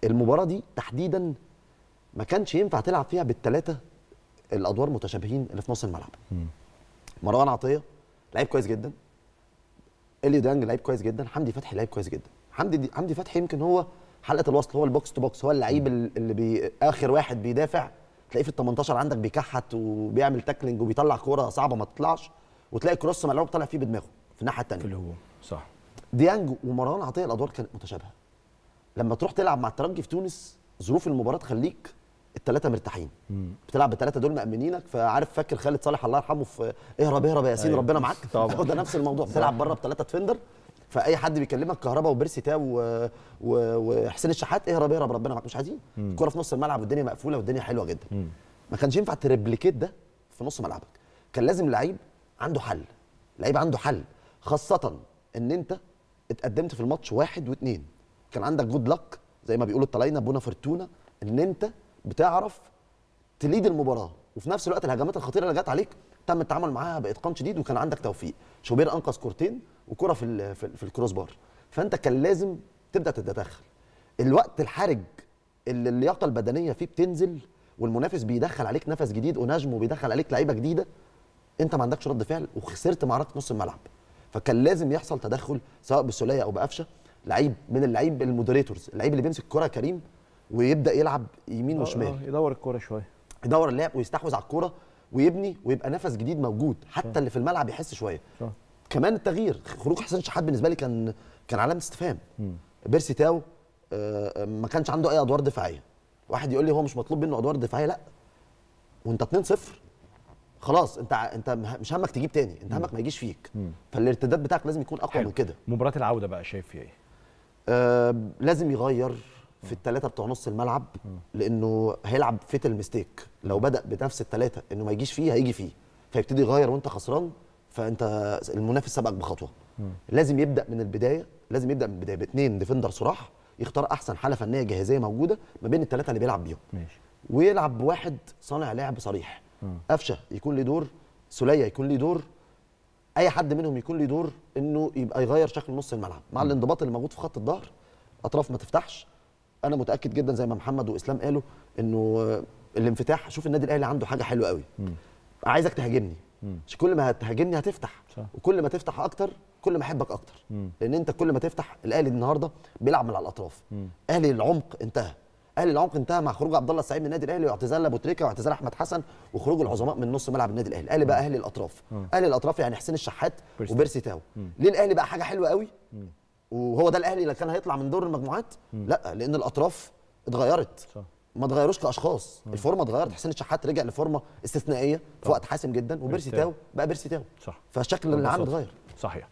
المباراه دي تحديدا ما كانش ينفع تلعب فيها بالثلاثه الادوار متشابهين اللي في نص الملعب مروان عطيه لعيب كويس جدا اليو دانج لعيب كويس جدا حمدي فتحي لعيب كويس جدا حمدي دي حمدي فتحي يمكن هو حلقه الوصل هو البوكس تو بوكس هو اللعيب اللي بي اخر واحد بيدافع تلاقيه في ال 18 عندك بيكحت وبيعمل تاكلينج وبيطلع كوره صعبه ما تطلعش وتلاقي كروس ملعوب طالع فيه بدماغه في الناحيه الثانيه في الهجوم صح ديانج ومروان عطيه الادوار كانت متشابهه لما تروح تلعب مع الترجي في تونس ظروف المباراه تخليك الثلاثه مرتاحين بتلعب بالثلاثه دول مامنينك فعارف فاكر خالد صالح الله يرحمه في اهرب اهرب يا ياسين أيوة. ربنا معاك طبعا. هو ده نفس الموضوع بتلعب بره بثلاثه ديفندر فاي حد بيكلمك كهربا وبيرسي تاو و... و... وحسين الشحات اهرب اهرب ربنا معاك مش عايزين الكوره في نص الملعب والدنيا مقفوله والدنيا حلوه جدا ما كانش ينفع تريبليكيت ده في نص ملعبك كان لازم لعيب عنده حل لعيب عنده حل خاصه ان انت اتقدمت في الماتش واحد واثنين كان عندك جود لك زي ما بيقولوا الطلاينه بونا فورتونا ان انت بتعرف تليد المباراه وفي نفس الوقت الهجمات الخطيره اللي جت عليك تم التعامل معاها باتقان شديد وكان عندك توفيق شوبير انقذ كورتين وكره في ال في, ال في الكروس بار فانت كان لازم تبدا تتدخل الوقت الحرج اللي اللياقه البدنيه فيه بتنزل والمنافس بيدخل عليك نفس جديد ونجم وبيدخل عليك لعيبه جديده انت ما عندكش رد فعل وخسرت معركه نص الملعب فكان لازم يحصل تدخل سواء بالسوليه او بقفشه لعيب من اللعيب المودريتورز اللعيب اللي بيمسك الكره كريم ويبدا يلعب يمين وشمال آه، يدور الكوره شويه يدور اللعب ويستحوذ على الكوره ويبني ويبقى نفس جديد موجود حتى اللي في الملعب يحس شويه صح. كمان التغيير خروج حسين شحات بالنسبه لي كان كان علامه استفهام بيرسي تاو آه، ما كانش عنده اي ادوار دفاعيه واحد يقول لي هو مش مطلوب منه ادوار دفاعيه لا وانت 2-0 خلاص انت ع- انت مه- مش همك تجيب تاني انت همك ما يجيش فيك فالارتداد بتاعك لازم يكون اقوى حلو. من كده مباراه العوده بقى شايف فيها ايه آه لازم يغير في الثلاثه بتوع نص الملعب لانه هيلعب فيتل ميستيك لو بدا بنفس الثلاثه انه ما يجيش فيه هيجي فيه فيبتدي يغير وانت خسران فانت المنافس سبقك بخطوه لازم يبدا من البدايه لازم يبدا من البدايه باثنين ديفندر صراح يختار احسن حاله فنيه جاهزيه موجوده ما بين الثلاثه اللي بيلعب بيهم ماشي ويلعب بواحد صانع لعب صريح قفشه يكون له دور سوليه يكون له دور اي حد منهم يكون له دور انه يبقى يغير شكل نص الملعب مع الانضباط اللي موجود في خط الظهر اطراف ما تفتحش انا متاكد جدا زي ما محمد واسلام قالوا انه آه، الانفتاح شوف النادي الاهلي عنده حاجه حلوه قوي عايزك تهاجمني عشان كل ما هتهاجمني هتفتح صح. وكل ما تفتح اكتر كل ما احبك اكتر لان انت كل ما تفتح الاهلي النهارده بيلعب من على الاطراف اهلي العمق انتهى اهلي العمق انتهى مع خروج عبد الله السعيد من النادي الاهلي واعتزال ابو تريكه واعتزال احمد حسن وخروج العظماء من نص ملعب النادي الاهلي الاهلي بقى اهلي الاطراف اهلي الاطراف يعني حسين الشحات بيرسي وبيرسي تاو ليه الاهلي بقى حاجه حلوه قوي وهو ده الاهلي اللي كان هيطلع من دور المجموعات لا لان الاطراف اتغيرت صح. ما اتغيروش كاشخاص الفورمه اتغيرت حسين الشحات رجع لفورمه استثنائيه في وقت حاسم جدا وبيرسي تاو. تاو بقى بيرسي تاو صح فالشكل اللي عنده ببساطة. اتغير صحيح